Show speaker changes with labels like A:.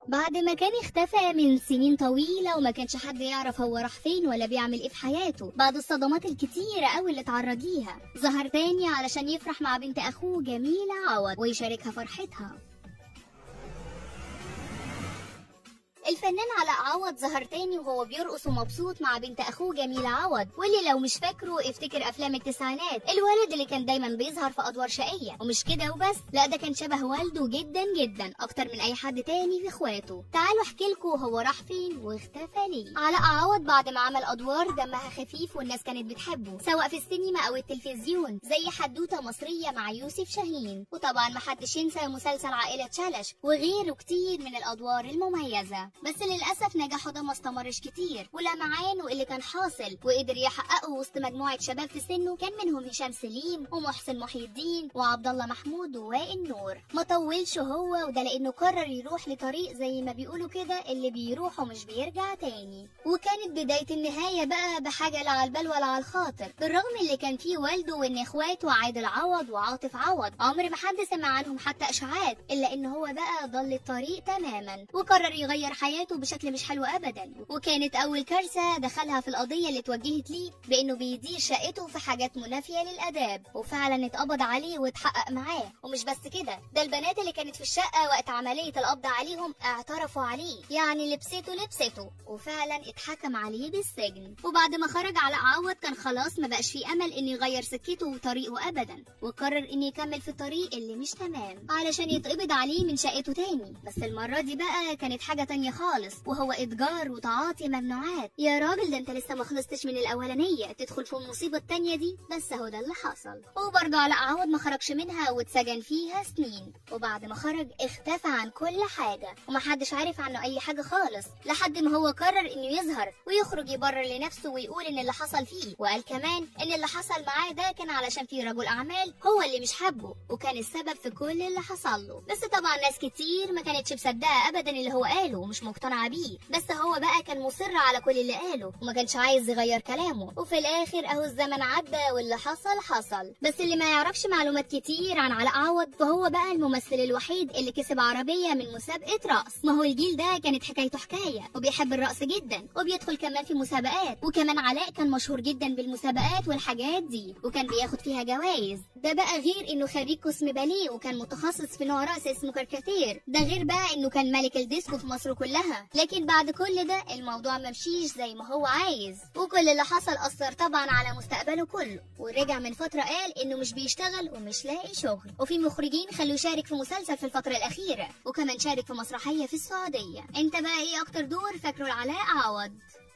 A: بعد ما كان اختفى من سنين طويلة وما كانش حد يعرف هو راح فين ولا بيعمل ايه في حياته بعد الصدمات الكتيرة قوي اللي اتعرض ليها ظهر تاني علشان يفرح مع بنت اخوه جميلة عوض ويشاركها فرحتها الفنان علاء عوض ظهر تاني وهو بيرقص ومبسوط مع بنت اخوه جميلة عوض واللي لو مش فاكره افتكر افلام التسعينات الولد اللي كان دايما بيظهر في ادوار شقية ومش كده وبس لا ده كان شبه والده جدا جدا اكتر من اي حد تاني في اخواته تعالوا احكي لكم هو راح فين واختفى ليه علاء عوض بعد ما عمل ادوار دمها خفيف والناس كانت بتحبه سواء في السينما او التلفزيون زي حدوته مصرية مع يوسف شاهين وطبعا محدش ينسى مسلسل عائلة شلش وغيره كتير من الادوار المميزة بس للأسف نجاحه ده ما استمرش كتير ولمعانه اللي كان حاصل وقدر يحققه وسط مجموعة شباب في سنه كان منهم هشام سليم ومحسن محي الدين وعبد الله محمود ووائل نور ما طولش هو وده لأنه قرر يروح لطريق زي ما بيقولوا كده اللي بيروح ومش بيرجع تاني وكانت بداية النهاية بقى بحاجة لا على البال ولا على الخاطر بالرغم اللي كان فيه والده وإن إخواته عادل عوض وعاطف عوض عمر ما حد سمع عنهم حتى إشاعات إلا إن هو بقى ضل الطريق تماما وقرر يغير حياته بشكل مش حلو ابدا وكانت اول كارثه دخلها في القضيه اللي اتوجهت ليه بانه بيدير شقته في حاجات منافيه للاداب وفعلا اتقبض عليه واتحقق معاه ومش بس كده ده البنات اللي كانت في الشقه وقت عمليه القبض عليهم اعترفوا عليه يعني لبسته لبسته وفعلا اتحكم عليه بالسجن وبعد ما خرج على عوض كان خلاص ما بقاش فيه امل انه يغير سكته وطريقه ابدا وقرر انه يكمل في الطريق اللي مش تمام علشان يتقبض عليه من شقته تاني بس المره دي بقى كانت حاجه تانية خالص وهو اتجار وتعاطي ممنوعات يا راجل ده انت لسه ما خلصتش من الاولانيه تدخل في المصيبه التانية دي بس اهو ده اللي حصل وبرضه على عوض ما خرجش منها واتسجن فيها سنين وبعد ما خرج اختفى عن كل حاجه ومحدش عارف عنه اي حاجه خالص لحد ما هو قرر انه يظهر ويخرج يبرر لنفسه ويقول ان اللي حصل فيه وقال كمان ان اللي حصل معاه ده كان علشان في رجل اعمال هو اللي مش حبه وكان السبب في كل اللي حصل له بس طبعا ناس كتير ما كانتش مصدقه ابدا اللي هو قاله ومش مقتنعه بيه بس هو بقى كان مصر على كل اللي قاله وما كانش عايز يغير كلامه وفي الاخر اهو الزمن عدى واللي حصل حصل بس اللي ما يعرفش معلومات كتير عن علاء عوض فهو بقى الممثل الوحيد اللي كسب عربية من مسابقة رقص ما هو الجيل ده كانت حكايته حكاية وبيحب الرقص جدا وبيدخل كمان في مسابقات وكمان علاء كان مشهور جدا بالمسابقات والحاجات دي وكان بياخد فيها جوائز ده بقى غير انه خريج قسم باليه وكان متخصص في نوع رقص اسمه كاركاتير ده غير بقى انه كان ملك الديسكو في مصر كلها لكن بعد كل ده الموضوع ما مشيش زي ما هو عايز وكل اللي حصل اثر طبعا على مستقبله كله ورجع من فتره قال انه مش بيشتغل ومش لاقي شغل وفي مخرجين خلوه يشارك في مسلسل في الفتره الاخيره وكمان شارك في مسرحيه في السعوديه انت بقى ايه اكتر دور فاكره لعلاء عوض